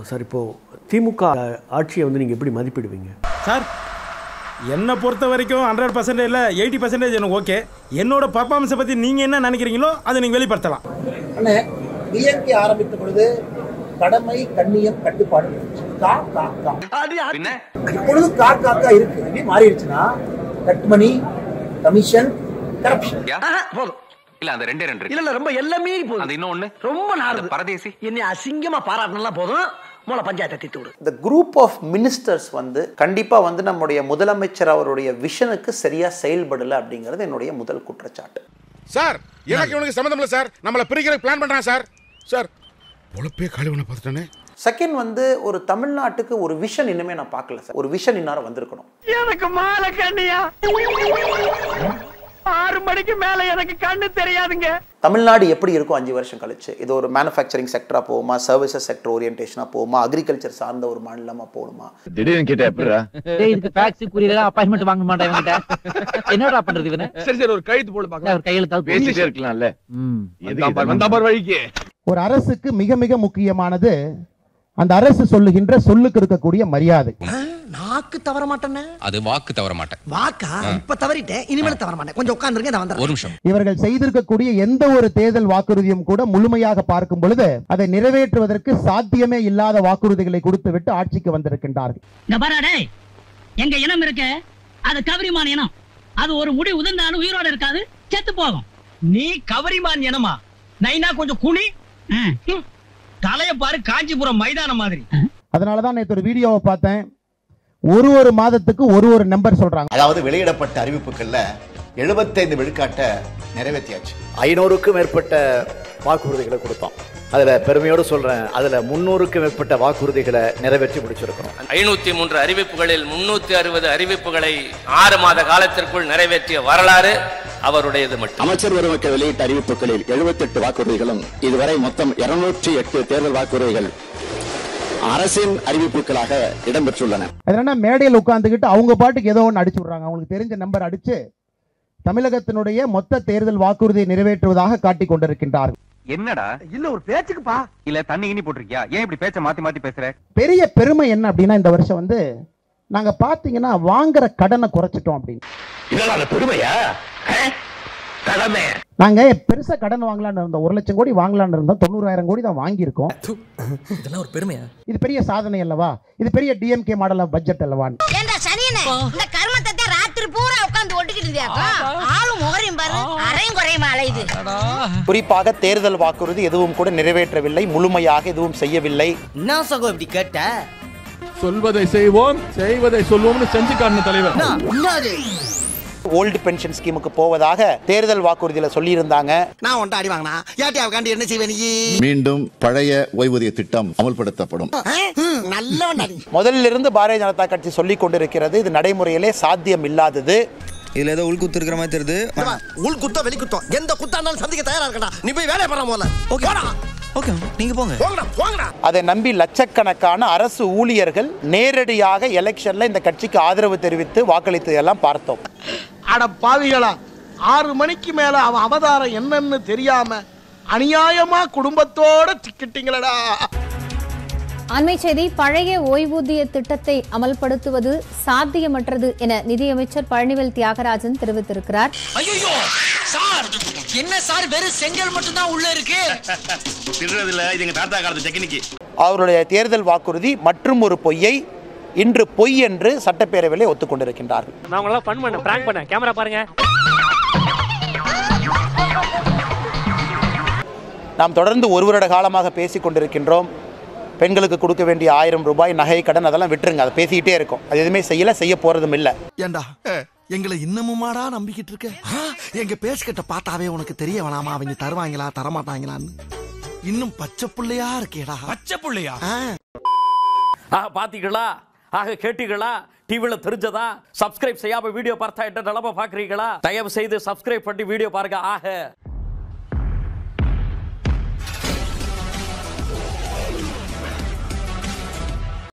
Sir இப்போது திமுக ஆட்சியை வந்து நீங்கள் எப்படி மதிப்பிடுவீங்க சார் என்னை பொறுத்த வரைக்கும் ஹண்ட்ரட் பர்சன்டேஜ் இல்லை எயிட்டி பர்சன்டேஜ் எனக்கு ஓகே என்னோட பர்ஃபார்மன்ஸை பற்றி நீங்கள் என்ன நினைக்கிறீங்களோ அதை நீங்கள் வெளிப்படுத்தலாம் அண்ணே டிஎம்கே ஆரம்பித்த பொழுது கடமை கண்ணியம் கட்டுப்பாடு இருந்துச்சு. கா கா கா இப்பொழுது கா கா கா இருக்கு எப்படி மாறிடுச்சுன்னா கட்மணி கமிஷன் கரப்ஷன் போதும் இல்ல அந்த ரெண்டே ரெண்டு இல்ல இல்ல ரொம்ப எல்லாமே போதும் அந்த இன்னொன்னு ரொம்ப நாடு அந்த பரதேசி என்னை அசிங்கமா பாராட்டினா போதும் மூல பஞ்சாயத்தை தீத்து விடு இந்த குரூப் ஆஃப் மினிஸ்டர்ஸ் வந்து கண்டிப்பாக வந்து நம்முடைய முதலமைச்சர் அவருடைய விஷனுக்கு சரியாக செயல்படலை அப்படிங்கிறது என்னுடைய முதல் குற்றச்சாட்டு சார் எனக்கு இவனுக்கு சம்மந்தம் இல்லை சார் நம்மளை பிரிக்கிற பிளான் பண்றான் சார் சார் பொழப்பே கழிவுன பார்த்துட்டானே செகண்ட் வந்து ஒரு தமிழ்நாட்டுக்கு ஒரு விஷன் இன்னுமே நான் பார்க்கல சார் ஒரு விஷன் இன்னாரம் வந்திருக்கணும் எனக்கு மாலை கண்ணியா ஆறு மணிக்கு மேல எனக்கு கண்ணு தெரியாதுங்க தமிழ்நாடு எப்படி இருக்கும் அஞ்சு வருஷம் கழிச்சு இது ஒரு மேனுஃபேக்சரிங் செக்டரா போகுமா சர்வீசஸ் செக்டர் ஓரியன்டேஷனா போகுமா அக்ரிகல்ச்சர் சார்ந்த ஒரு மாநிலமா போகுமா திடீர்னு கேட்ட எப்படிடா டேய் இதுக்கு டாக்ஸி கூரியர் அப்பாயின்மெண்ட் வாங்க மாட்டேன் இவன்கிட்ட என்னடா பண்றது இவனை சரி சரி ஒரு கழுத்து போடு ஒரு கையெழுத்தாவது பேசிட்டே இருக்கலாம்ல ம் வந்தா பார் வழிக்கு ஒரு அரசுக்கு மிக மிக முக்கியமானது அந்த அரசு சொல்லுகின்ற சொல்லுக்கு இருக்கக்கூடிய மரியாதை நாக்கு தவற மாட்டேன்னு அது வாக்கு தவற மாட்டேன் வாக்கா இப்ப தவறிட்டேன் இனிமேல் தவற மாட்டேன் கொஞ்சம் உட்காந்துருங்க நான் வந்துடுறேன் ஒரு நிமிஷம் இவர்கள் செய்திருக்கக்கூடிய எந்த ஒரு தேர்தல் வாக்குறுதியும் கூட முழுமையாக பார்க்கும் பொழுது அதை நிறைவேற்றுவதற்கு சாத்தியமே இல்லாத வாக்குறுதிகளை கொடுத்துவிட்டு ஆட்சிக்கு வந்திருக்கின்றார்கள் இங்க பாரு டேய் எங்க இனம் இருக்க அது கவரிமான் இனம் அது ஒரு முடி உதிர்ந்தாலும் உயிரோட இருக்காது செத்து போகும் நீ கவரிமான் எனமா நைனா கொஞ்சம் குனி தலைய பாரு காஞ்சிபுரம் மைதானம் மாதிரி அதனாலதான் நேற்று ஒரு வீடியோவை பார்த்தேன் ஒரு ஒரு மாதத்துக்கு ஒரு ஒரு நம்பர் சொல்றாங்க அதாவது வெளியிடப்பட்ட அறிவிப்புகள்ல எழுபத்தைந்து விழுக்காட்ட நிறைவேற்றியாச்சு ஐநூறுக்கும் மேற்பட்ட வாக்குறுதிகளை கொடுத்தோம் அதில் பெருமையோடு சொல்கிறேன் அதில் முந்நூறுக்கும் மேற்பட்ட வாக்குறுதிகளை நிறைவேற்றி முடிச்சிருக்கிறோம் ஐநூத்தி மூன்று அறிவிப்புகளில் முன்னூத்தி அறுபது அறிவிப்புகளை ஆறு மாத காலத்திற்குள் நிறைவேற்றிய வரலாறு அவருடையது மட்டும் அமைச்சர் பெருமக்கள் வெளியிட்ட அறிவிப்புகளில் 78 வாக்குறுதிகளும் இதுவரை மொத்தம் 208 எட்டு தேர்தல் வாக்குறுதிகள் அரசின் அறிவிப்புகளாக இடம்பெற்றுள்ளன அது என்னன்னா மேடையில் உட்கார்ந்துக்கிட்டு அவங்க பாட்டுக்கு ஏதோ ஒன்று அடிச்சு விடுறாங்க அவங்களுக்கு தெரிஞ்ச நம்பர் அடிச்சு தமிழகத்தினுடைய மொத்த தேர்தல் வாக்குறுதியை நிறைவேற்றுவதாக காட்டிக் கொண்டிருக்கின்றார்கள் என்னடா இல்ல ஒரு பேச்சுக்குப்பா இல்ல தண்ணி இனி போட்டிருக்கியா ஏன் இப்படி பேச்ச மாத்தி மாத்தி பேசுற பெரிய பெருமை என்ன அப்படின்னா இந்த வருஷம் வந்து நாங்க பாத்தீங்கன்னா வாங்குற கடனை குறைச்சிட்டோம் அப்படின்னு இதெல்லாம் அந்த பெருமையா கடமை நாங்க பெருசா கடன் வாங்கலாம்னு இருந்தோம் ஒரு லட்சம் கோடி வாங்கலாம்னு இருந்தோம் தொண்ணூறாயிரம் கோடி தான் வாங்கியிருக்கோம் இதெல்லாம் ஒரு பெருமையா இது பெரிய சாதனை அல்லவா இது பெரிய டிஎம்கே மாடல் ஆஃப் பட்ஜெட் அல்லவா ஏண்டா சனியனே இந்த கர்மத்தை ராத்திரி பூரா உட்கார்ந்து ஒட்டிக்கிட்டு இருந்தியாக்கா ஆளும் முகரையும் பாரு அரையும் குறையும் அலையுது குறிப்பாக தேர்தல் வாக்குறுதி எதுவும் கூட நிறைவேற்றவில்லை முழுமையாக எதுவும் செய்யவில்லை என்ன சகோ இப்படி கேட்ட சொல்வதை செய்வோம் செய்வதை சொல்வோம்னு செஞ்சு காட்டணும் தலைவர் என்னது ஓல்டு பென்ஷன் ஸ்கீமுக்கு போவதாக தேர்தல் வாக்குறுதியில சொல்லியிருந்தாங்க நான் உன்ட்ட அடி வாங்கினா ஏட்டியாவுக்காண்டி என்ன செய்வே நீ மீண்டும் பழைய ஓய்வூதிய திட்டம் அமல்படுத்தப்படும் நல்லவன் அடி முதலில் இருந்து பாரதிய ஜனதா கட்சி சொல்லிக் கொண்டிருக்கிறது இது நடைமுறையிலே சாத்தியம் இல்லாதது இதுல ஏதோ உள் குத்து இருக்கிற மாதிரி தெரியுது உள் குத்தம் வெளி குத்தம் எந்த குத்தா இருந்தாலும் சந்திக்க தயாரா இருக்கடா நீ போய் வேலையை பண்ண முதல்ல ஓகே ஓகே நீங்க போங்க போங்கடா போங்கடா அதை நம்பி லட்சக்கணக்கான அரசு ஊழியர்கள் நேரடியாக எலெக்ஷன்ல இந்த கட்சிக்கு ஆதரவு தெரிவித்து வாக்களித்ததெல்லாம் பார்த்தோம் அட பாவிகளா ஆறு மணிக்கு மேல அவன் அவதாரம் என்னன்னு தெரியாம அநியாயமா குடும்பத்தோட சிக்கிட்டீங்களடா அண்மை செய்தி பழைய ஓய்வூதிய திட்டத்தை அமல்படுத்துவது சாத்தியமற்றது என நிதியமைச்சர் பழனிவேல் தியாகராஜன் தெரிவித்திருக்கிறார் ஐயோ சார் என்ன சார் வெறும் செங்கல் மட்டும் தான் உள்ள இருக்கு திருடுறதுல இது எங்க தாத்தா காலத்து டெக்னிக்கு அவருடைய தேர்தல் வாக்குறுதி மற்றும் ஒரு பொய்யை இன்று பொய் என்று சட்டப்பேரவையிலே ஒத்துக்கொண்டிருக்கின்றார்கள் நான் உங்கள ஃபன் பண்ண பிராங்க் பண்ண கேமரா பாருங்க நாம் தொடர்ந்து ஒரு வருட காலமாக பேசிக் கொண்டிருக்கின்றோம் பெண்களுக்கு கொடுக்க வேண்டிய ஆயிரம் ரூபாய் நகை கடன் அதெல்லாம் விட்டுருங்க அதை பேசிக்கிட்டே இருக்கும் அது எதுவுமே செய்யல செய்ய போறதும் இல்லை ஏண்டா எங்களை இன்னமுமாடா நம்பிக்கிட்டு இருக்க ஆ, எங்க பேசுகிட்ட பார்த்தாவே உனக்கு தெரிய வேணாமா அவங்க தருவாங்களா தரமாட்டாங்களான்னு இன்னும் பச்சை புள்ளையா இருக்கேடா பச்சை புள்ளையா ஆக பாத்தீங்களா ஆக கேட்டீங்களா டிவில தெரிஞ்சதா சப்ஸ்கிரைப் செய்யாம வீடியோ பார்த்தா என்ன நிலம பாக்குறீங்களா தயவு செய்து சப்ஸ்கிரைப் பண்ணி வீடியோ பாருங்க ஆக